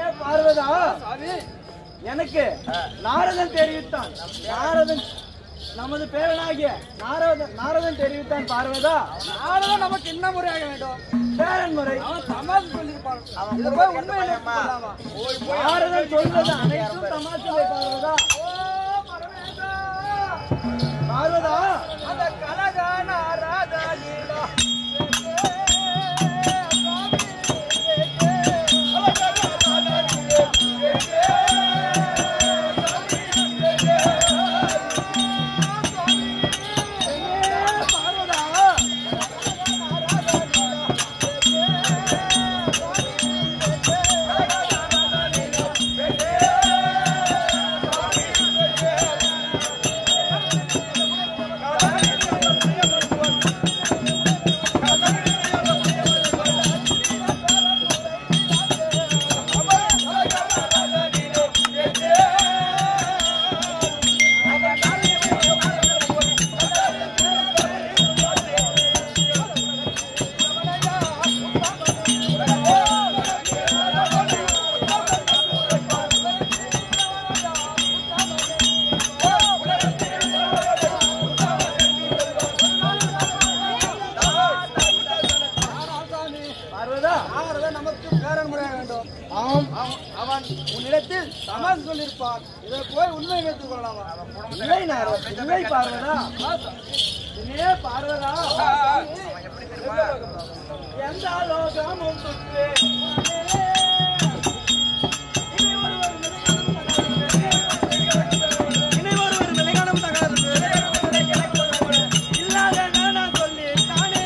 ஏ பார்வதா எனக்கு நாரதன் தெரிவித்தான் நாரதன் நமது பேரனாகிய நாரதன் நாரதன் தெரிவித்தான் பார்வதா நாரதன் நமக்கு என்ன முறையாக வேண்டும் பேரன் முறை அவன் தமாஷ் சொல்லியிருப்பான் இதை போய் உண்மை சொல்லாமா நாரதன் சொல்வது அனைத்தும் தமாஷிலே பார்வதா பார்வதா அந்த கனக நாராதனிடா பார்வதா நாரதன் நமக்கு பேரன் முறையாக வேண்டும் ஆம் அவன் அவன் உன்னிடத்தில் தமாஷ் சொல்லியிருப்பான் இதை போய் உண்மை வைத்துக் கொள்ளலாமா இல்லை நாரதன் இல்லை பார்வதா இனியே பார்வதா எந்த லோகமும் சுற்றே இனி ஒருவர் விளையாடும் தகாதது இல்லாத நானா சொல்லி தானே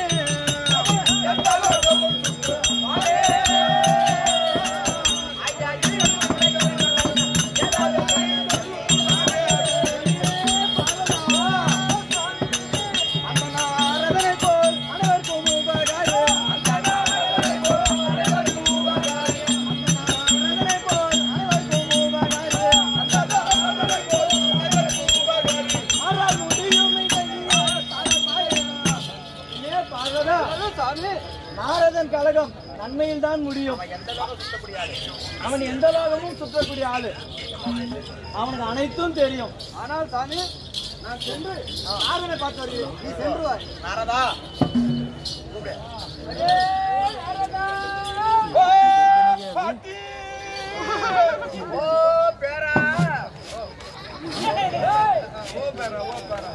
அந்த நாரதனை போல் அனைவருக்கும் உபகாரம். அந்த நாரதனை போல் அனைவருக்கும் உபகாரம். அந்த நாரதனை போல் அனைவருக்கும் உபகாரம். அந்த நாரதனை போல் அனைவருக்கும் உபகாரம். ஆனால் முடியும் இதையோ தலைமாயா. ஏ பார்வதா, சாமி நாரதன் கழகம் நன்மையில் தான் முடியும் அவன் எந்த லோகமும் சுற்றக்கூடிய ஆளு அவனுக்கு அனைத்தும் தெரியும் ஆனால் சாமி நான் சென்று நாரதனை பார்த்து வருகிறேன் நீ சென்று வா நாரதா ஓ பேரா ஓ பேரா ஓ பேரா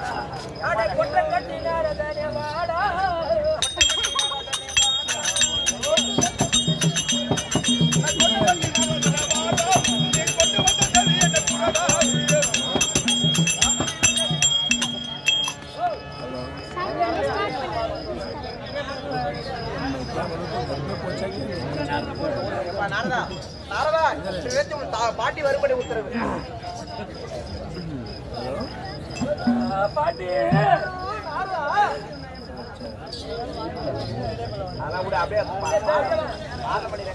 அப்பா, நாரதா நாரதா நேத்து உன் தா- பாட்டி வரும்படி உத்தரவு பாட்டி அதான் கூட அப்படியே ஆறு மணி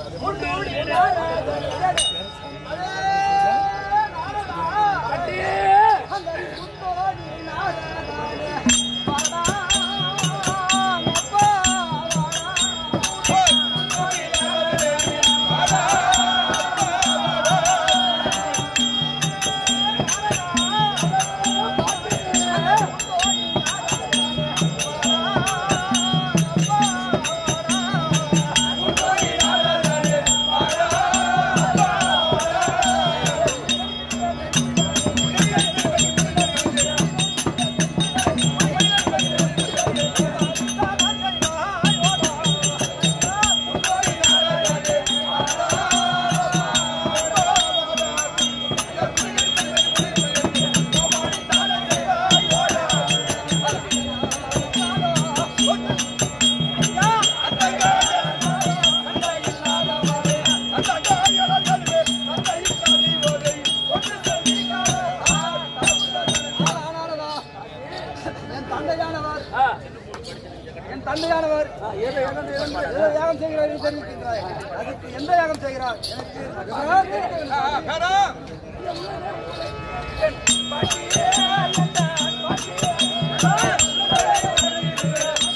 என் தந்தையானவர் என் தந்தையானவர் ஏதோ யாகம் செய்கிறார், ஏதோ யாகம் செய்கிறார் என்று தெரிவிக்கின்றாய் அதுக்கு எந்த யாகம் செய்கிறார் எனக்கு விவரம் தெரிய வேண்டும்.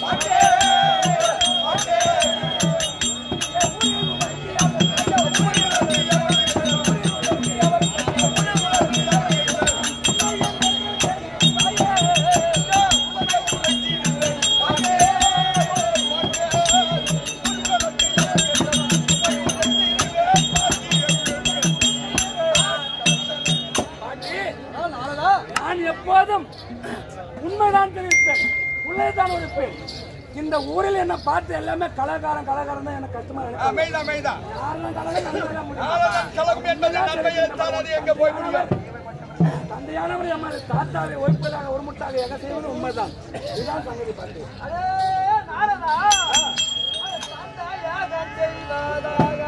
பாட்டி உண்மைதான் தெரிவிப்பேன் உள்ளதான் உரைப்பேன் இந்த ஊரில் என்ன பார்த்து எல்லாமே கலாகாரம் கலாகாரம் தான் எனக்கு கஷ்டமா இருக்கு அமைதா அமைதா யாரெல்லாம் கலகம் கலகம் முடியும் காலதன் கலகம் என்பது நன்மை எழுத்தால் அது எங்க போய் முடியும் தந்தையானவர் எம்மாறு தாத்தாவை ஒழிப்பதாக ஒரு முட்டாக எக செய்வது உண்மைதான் இதுதான் சங்கதி பார்த்து அடே நாரதா அது தந்தையாக செய்வதாக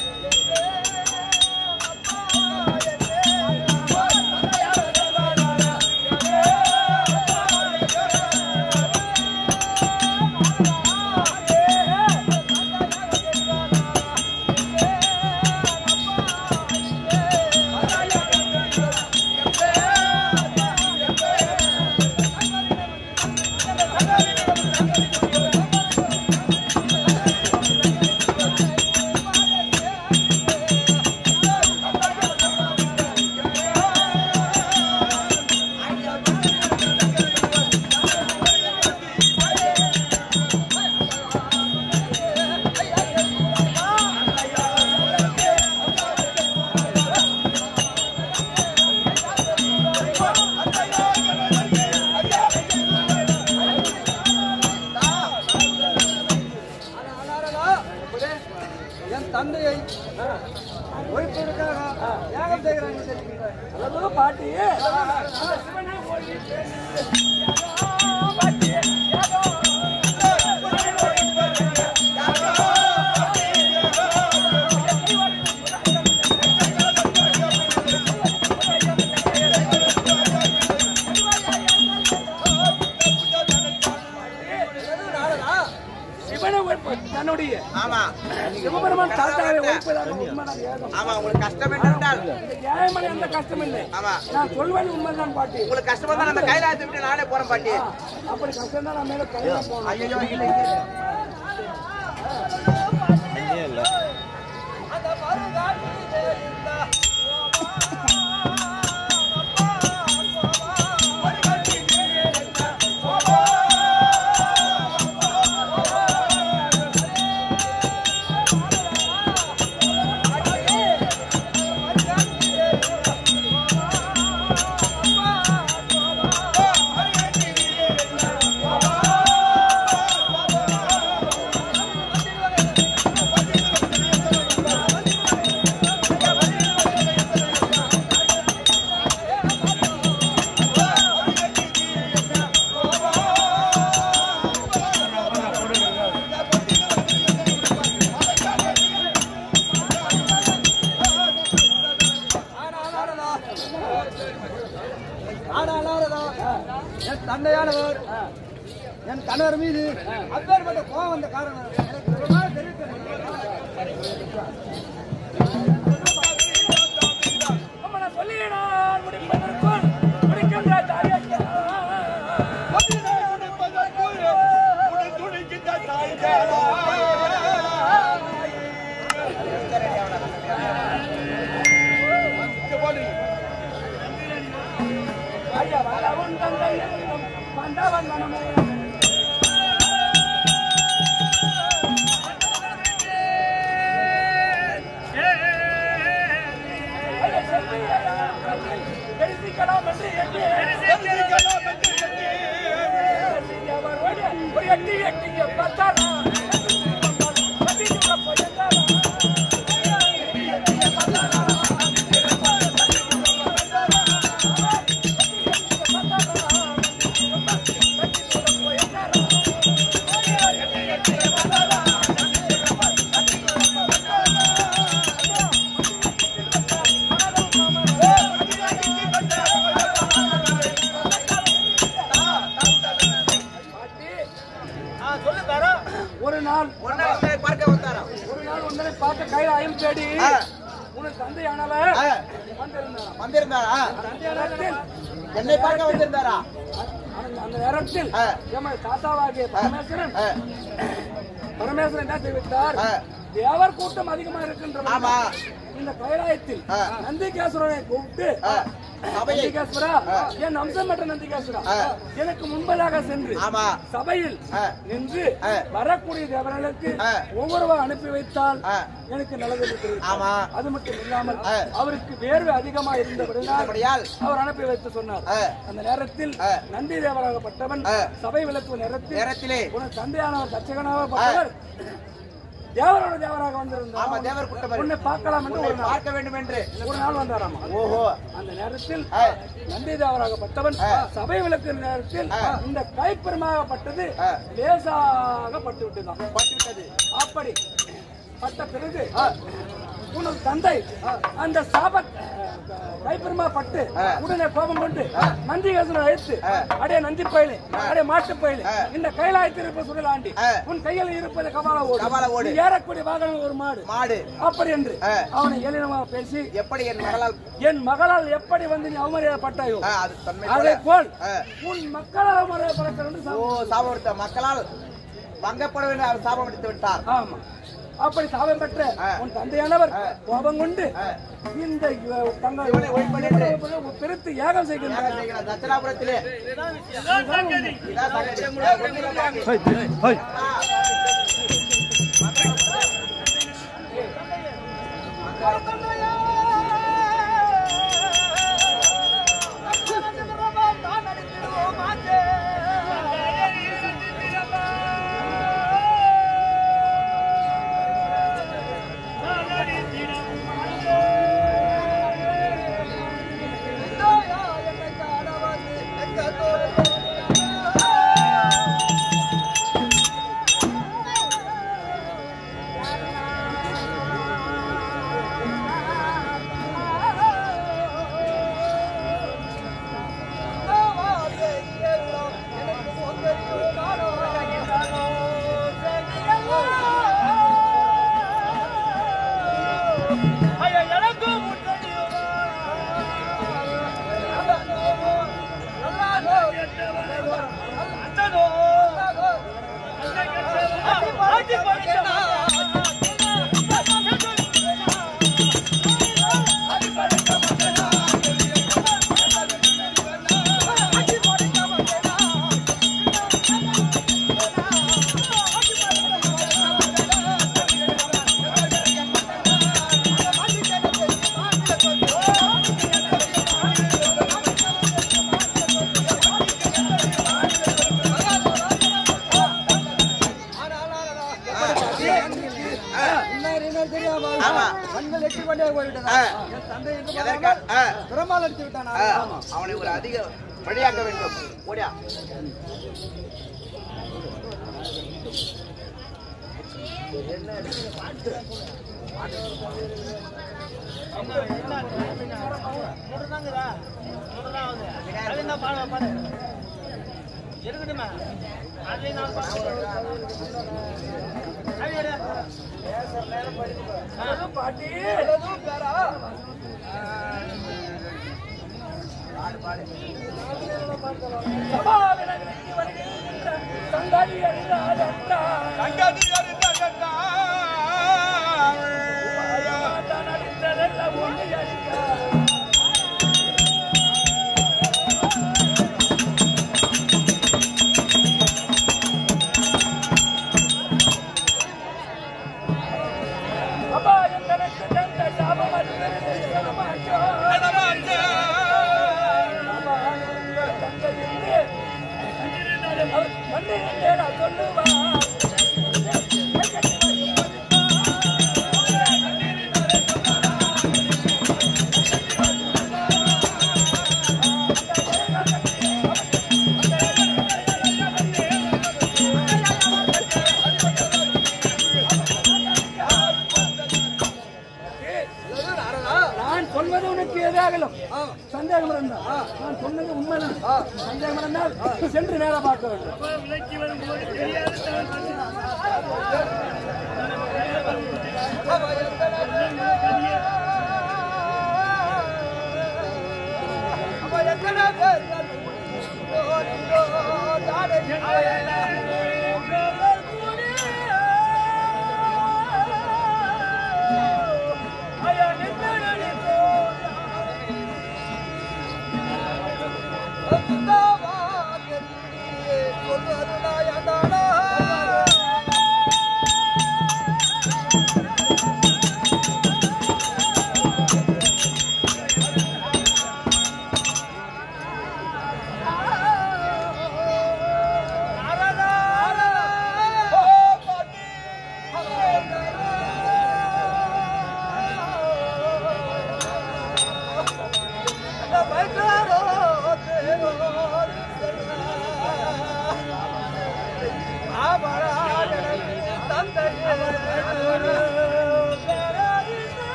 என் தந்தையை ஒழிப்பதற்காக யாகம் செய்கிறாங்க தெரிவிக்கிறார் அதாவது பாட்டி அந்த சிவனை ஒழிப்பேன். பாட்டி, யாதோ. சிவனை ஒழிப்பது தன்னுடைய ஆமா சிவபெருமான் தாத்தாவை ஒழிப்பதாக உண்மைதான் ஏகம். ஆமா உங்களுக்கு கஷ்டம் என்றால் இந்த ஏழைமலை எந்த கஷ்டம் இல்லை ஆமா நான் சொல்வது உண்மைதான் பாட்டி உங்களுக்கு கஷ்டமா தான் அந்த கைலாயத்தை விட்டு நானே போறேன் பாட்டி அப்படி கஷ்டம் தான் நான் மேல கையில போனோம் ஐயோ இல்லை இல்லை அந்த மறுகாட்டிலே இந்த ஆனால் நாரதா, என் தந்தையானவர் என் கணவர் மீது அப்பேற்பட்ட கோபம் வந்த காரணம் எனக்கு விவரமாக தெரிவிக்க அம்மனை சொல்லினான் முடிப்பதற்குள் முடிக்கின்ற தாயக்கா. ஐயா வளவன் தந்தை என்னும் வந்தவன் மனமே. ஐயா செல்வியா, தரிசிக்கலாம் என்று எண்ணி. அவரோடு ஒரு எட்டி எட்டிங்க பார்த்தாரா? பதினோரு போயிருந்தாரா? சொல்லு தாரா ஒரு நாள் ஒரு நாள் உன்னை பார்க்க வந்தாரா ஒரு நாள் உன்னை பார்க்க கைலாயம் தேடி ஆ. உனக்கு தந்தையானவர் ஆ. வந்திருந்தார் வந்திருந்தாரா தந்தையானத்தில் என்னை பார்க்க வந்திருந்தாரா அந்த- அந்த நேரத்தில் ஆ. எமது தாத்தாவாகிய பரமேஸ்வரன் ஆ, பரமேஸ்வரன் என்ன தெரிவித்தார் ஆ. தேவர் கூட்டம் அதிகமா இருக்கின்ற ஆமா இந்த கைலாயத்தில் ஆ. நந்திகேஸ்வரனை கூப்பிட்டு ஆ, சபையை நந்திகேஸ்வரா என் அம்சம் பெற்ற நந்திகேஸ்வரா ஆ. எனக்கு முன்பதாக சென்று ஆமா சபையில் ஆ. நின்று ஆ. வரக்கூடிய தேவர்களுக்கு ஆ. ஒவ்வொருவர் அனுப்பி வைத்தால் ஆ. எனக்கு நல்லது இருக்கிறது ஆமா அது மட்டும் இல்லாமல் ஆ. அவருக்கு வேர்வை அதிகமா இருந்தபடினால் அப்படியால் அவர் அனுப்பி வைத்து சொன்னார் ஆ. அந்த நேரத்தில் ஆ. நந்தி தேவராகப்பட்டவன் ஆ. சபை விளக்கு நேரத்தில் நேரத்திலே உனக்கு தந்தையானவர் தச்சகனாக பட்டவர் தேவரோட தேவராக வந்திருந்தார் ஆமா தேவர் கூட்டம் உன்னை பார்க்கலாம் என்று உன்னை ஒரு நாள் பார்க்க வேண்டும் என்று ஒரு நாள் வந்தாராமா ஓஹோ அந்த நேரத்தில் ஆ. நந்தி தேவராகப்பட்டவன் ஆ. சபை விளக்கு நேரத்தில் ஆ. இந்த கைப்பெருமாகப்பட்டது ஆ. லேசாக பட்டு விட்டதாம் பட்டுவிட்டது அப்படி பட்ட பிறகு உனது தந்தை அந்த சாப கைப்பெருமா பட்டு உடனே கோபம் கொண்டு நந்திகேசனை அழைத்து அடே நந்தி பயிலே அடே மாட்டு பயிலே இந்த கைலாயத்தில் இருப்ப சுடலாண்டி ஆ. உன் கையில் இருப்பது கபால ஓடு கபால ஓடு. நீ ஏறக்கூடிய வாகனம் ஒரு மாடு மாடு அப்படி என்று ஆ. அவனை ஏளினமாக பேசி எப்படி என் மகளால் என் மகளால் எப்படி வந்து நீ அவமரியாதைப்பட்டாயோ ஆ, அது தன்மை அதே போல. போல் ஆ. உன் மக்களால் அவமரியாதைப்பட என்று ஓ சாபம் சாபம் எடுத்த மக்களால் வங்கப்பட வேண்டும் அவர் சாபம் எடுத்து விட்டார் ஆமா அப்படி சாபம் பெற்ற ஆ. உன் தந்தையானவர் ஆ. கோபம் கொண்டு ஆ. இந்த இவ- தங்கள் இவனை ஒழிப்பதென்று. பிரித்து யாகம் யாகம் செய்கின்றார் செய்கிறார் தட்சணாபுரத்திலே இதான் சங்கதி. ஆ, ஒண்ணுல பாக்கி. ஆ. ஆமா. கண்கள் எட்டி கொண்டே போய்விட்டதா ஆ. என் தந்தை என்று எதற்கா? ஆ. பிரமால் அடித்து விட்டான் ஆ, அவனை ஒரு அதிக வழியாக்க வேண்டும் ஓடியா பாட்டி சபாவினர்களுக்கு வருகின்ற சங்காதி அறிந்தால் தான் அடித்ததெல்லாம் ஒன்று அடித்தார் அப்பா எங்களுக்கு தந்த சாபம் அடித்தது சனமாச்சோ. அப்பா, எங்கள் தந்தையின்றி அவர் கண்ணிருந்தே நான் சொல்லுவார் நான் சொல்வது உனக்கு எதாகலும் சந்தேகம் இருந்தால் நான் சொன்னது உண்மைதான் சந்தேகம் இருந்தால் சென்று நேர பார்க்க வேண்டும் ஆ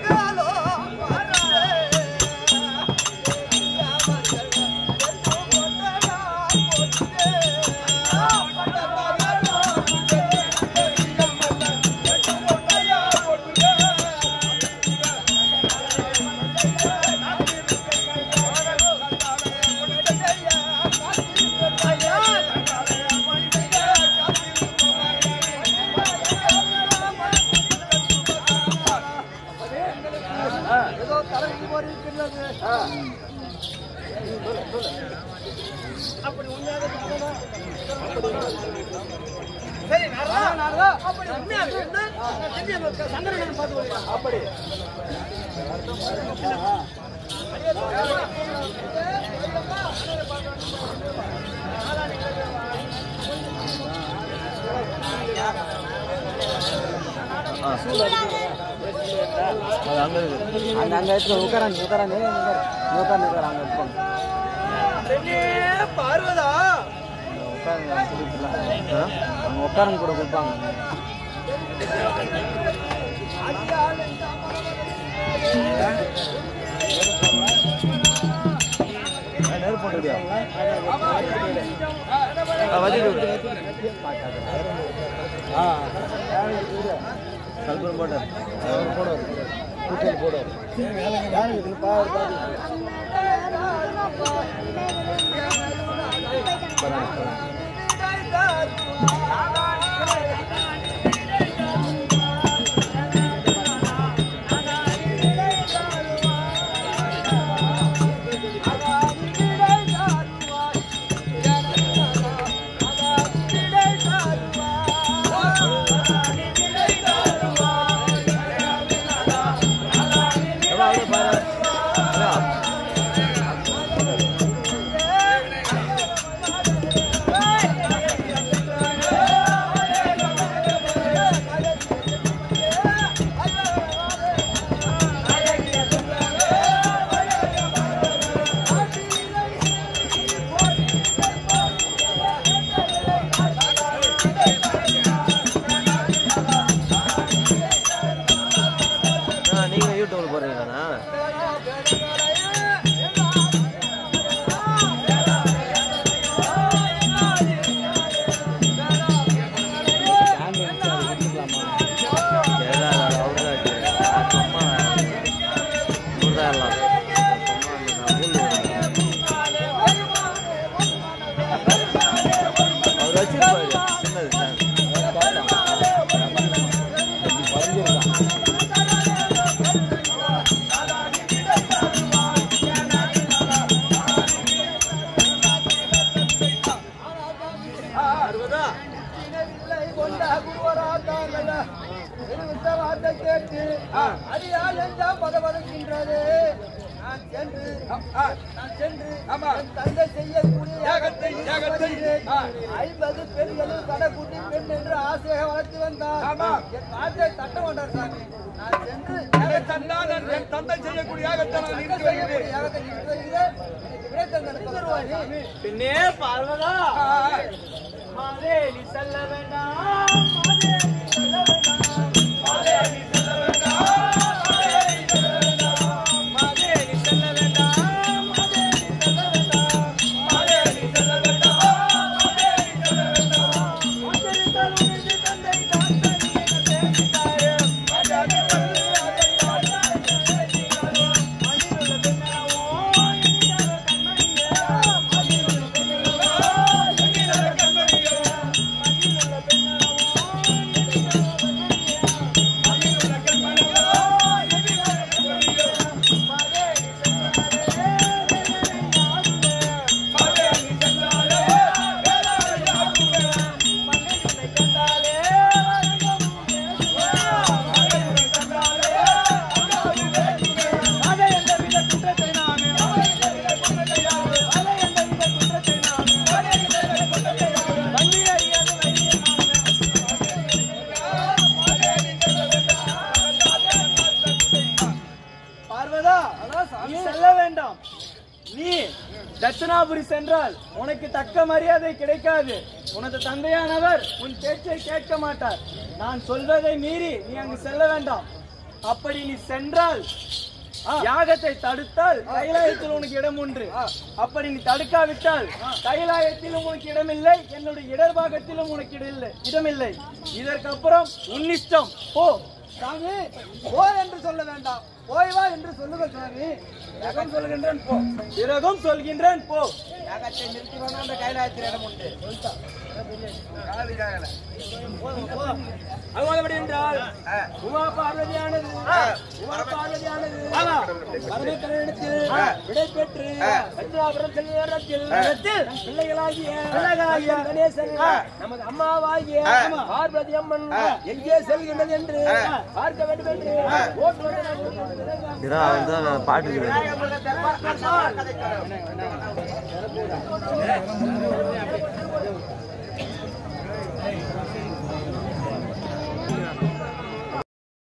ஏதோ தலைக்கு போர் இருக்கின்றது சரி நாரதா அப்படி உண்மையாக இருந்தால் நான் செஞ்சு அந்த சந்திரனை பார்த்து வருகிறேன். அப்படி அங்க அங்க எடுத்து உட்காரான் உட்காரான் உட்காந்து உட்கார அங்க இருப்பாங்க பெண்ணே பார்வதா உட்காருங்க கொடுக்கலாம் அவங்க உட்காரங்க கூட கொடுப்பாங்க நெருப்பு போட்டுடியா ஆ கல்புரம் போட்டு போடுவார் கூச்சல் போடுவார் யாருக்கு இதுன்னு பாரு பாரு போறாங்க போறாங்க எவ்வளோ அவ்வளோ பாரு எவ்வளோ? ஆ, நீங்க யூடியூப்ல போடுறீங்களாண்ணா அவர் வச்சிருப்பாரு சின்னது வரைஞ்சிருக்கான் பார்வதா நினைவில்லை கொண்ட குருவராத்தார்கள தெரிவித்த வார்த்தை கேட்டு அடியால் எல்லாம் பதவதற்கின்றது நான் சென்று நான் சென்று என் தந்தை செய்யக்கூடிய யாகத்தை ஐம்பது பெண்களும் கடைக்குட்டி பெண் என்று ஆசையாக வளர்த்து வந்தார் என் வார்த்தை தட்ட மாட்டார் சாமி நான் சென்று என் தந்தை செய்யக்கூடிய யாகத்தை நான் தந்தை செய்யக்கூடிய யாகத்தை நிறுத்தி வருகிறேன் எனக்கு விடை தந்தனை தருவாய் பின்னே பார்வதா மாதே நீ செல்ல வேண்டாம் மாதே நீ செல்ல வேண்டாம் மாதே நீ செல்ல வேண்டாம் மாதே நீ செல்ல வேண்டாம் மாதே நீ செல்ல வேண்டாம் மாதே நீ செல்ல வேண்டாம் மாதே நீ செல்ல வேண்டாம் மாதரித்தால் உனது தந்தை தான் தனி என தேடித்தாயே மாதே நீ செல்ல வேண்டாம் மண்ணிலுள்ள பெண்ணாவோ இனியார கண்மணியே மண்ணிலுள்ள பெண்ணாவோ இனியார கண்மணியே மண்ணிலுள்ள பெண்ணாவோ பார்வதா நீ செல்ல வேண்டாம் நீ தட்சிணாபுரி சென்றால் உனக்கு தக்க மரியாதை கிடைக்காது உனது தந்தையானவர் உன் பேச்சை கேட்க மாட்டார் நான் சொல்வதை மீறி நீ அங்கு செல்ல வேண்டாம் அப்படி நீ சென்றால் யாகத்தை தடுத்தால் கைலாயத்தில் உனக்கு இடம் உண்டு அப்படி நீ தடுக்காவிட்டால் கைலாயத்திலும் உனக்கு இடமில்லை என்னுடைய இடர்பாகத்திலும் உனக்கு இடமில்லை இடமில்லை இதற்கப்புறம் உன்னிஷ்டம் போ சாமி போ என்று சொல்ல வேண்டாம் போய் வா என்று சொல்லுங்கள் சாமி யாகம் சொல்கின்றேன் போ பிறகும் சொல்கின்றேன் போ யாகத்தை நிறுத்தி வேணா அந்த கைலாயத்தில் இடம் உண்டு அகோதபடி என்றால் உமா பார்வதியானது உமா பார்வதியானது பரமக்கடனிடத்தில் விடை பெற்று பஞ்சாபுரம் செல்வத்தில் பிள்ளைகளாகிய பிள்ளைகளாகிய கணேசன் நமது அம்மாவாகிய பார்வதி அம்மன் எங்கே செல்கின்றது என்று பார்க்க வேண்டும் என்று ஓட்டு வந்து பாட்டுக்கு கதை